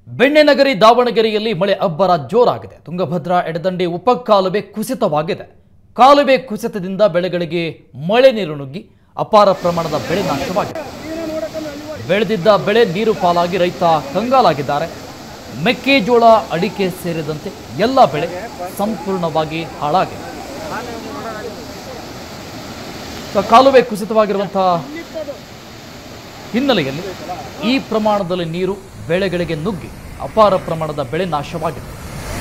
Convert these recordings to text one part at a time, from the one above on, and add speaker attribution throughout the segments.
Speaker 1: ಬೆಣ್ಣೆನಗರಿ ದಾವಣಗೆರೆಯಲ್ಲಿ ಮಳೆ ಅಬ್ಬರ ಜೋರಾಗಿದೆ ತುಂಗಭದ್ರಾ ಎಡದಂಡೆ ಉಪಕಾಲುವೆ ಕುಸಿತವಾಗಿದೆ ಕಾಲುವೆ ಕುಸಿತದಿಂದ ಬೆಳೆಗಳಿಗೆ ಮಳೆ ನೀರು ನುಗ್ಗಿ ಅಪಾರ ಪ್ರಮಾಣದ ಬೆಳೆ ನಾಶವಾಗಿದೆ ಬೆಳೆದಿದ್ದ ಬೆಳೆ ನೀರು ಪಾಲಾಗಿ ರೈತ ಕಂಗಾಲಾಗಿದ್ದಾರೆ ಮೆಕ್ಕೆಜೋಳ ಅಡಿಕೆ ಸೇರಿದಂತೆ ಎಲ್ಲ ಬೆಳೆ ಸಂಪೂರ್ಣವಾಗಿ ಹಾಳಾಗಿದೆ ಸೊ, ಕಾಲುವೆ ಕುಸಿತವಾಗಿರುವಂತಹ ಹಿನ್ನೆಲೆಯಲ್ಲಿ ಈ ಪ್ರಮಾಣದಲ್ಲಿ ನೀರು ಬೆಳೆಗಳಿಗೆ ನುಗ್ಗಿ ಅಪಾರ ಪ್ರಮಾಣದ ಬೆಳೆ ನಾಶವಾಗಿದೆ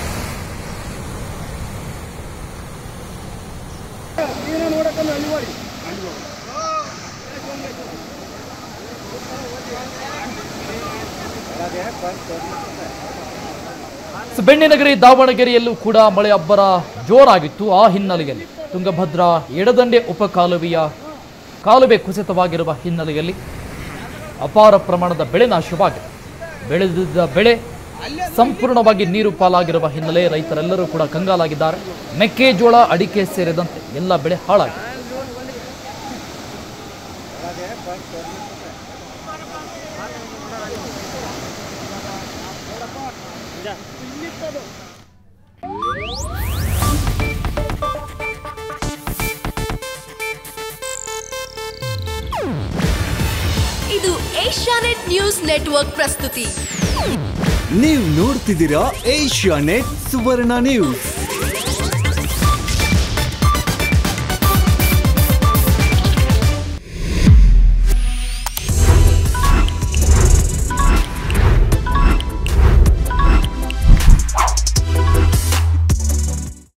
Speaker 1: ಸೊ, ಬೆಣ್ಣೆನಗರಿ ದಾವಣಗೆರೆಯಲ್ಲೂ ಕೂಡ ಮಳೆ ಅಬ್ಬರ ಜೋರಾಗಿತ್ತು ಆ ಹಿನ್ನೆಲೆಯಲ್ಲಿ ತುಂಗಭದ್ರಾ ಎಡದಂಡೆ ಉಪಕಾಲುವೆಯ ಕಾಲುವೆ ಕುಸಿತವಾಗಿರುವ ಹಿನ್ನೆಲೆಯಲ್ಲಿ ಅಪಾರ ಪ್ರಮಾಣದ ಬೆಳೆ ನಾಶವಾಗಿದೆ ಬೆಳೆದಿದ್ದ ಬೆಳೆ ಸಂಪೂರ್ಣವಾಗಿ ನೀರು ಪಾಲಾಗಿರುವ ಹಿನ್ನೆಲೆ ರೈತರೆಲ್ಲರೂ ಕೂಡ ಕಂಗಾಲಾಗಿದ್ದಾರೆ ಮೆಕ್ಕೆಜೋಳ ಅಡಿಕೆ ಸೇರಿದಂತೆ ಎಲ್ಲ ಬೆಳೆ ಹಾಳಾಗಿದೆ
Speaker 2: ಇದು ಏಷ್ಯಾನೆಟ್ ನ್ಯೂಸ್ ನೆಟ್ವರ್ಕ್ ಪ್ರಸ್ತುತಿ
Speaker 3: ನೀವು ನೋಡ್ತಿದ್ದೀರಾ ಏಷ್ಯಾ ನೆಟ್ ಸುವರ್ಣ ನ್ಯೂಸ್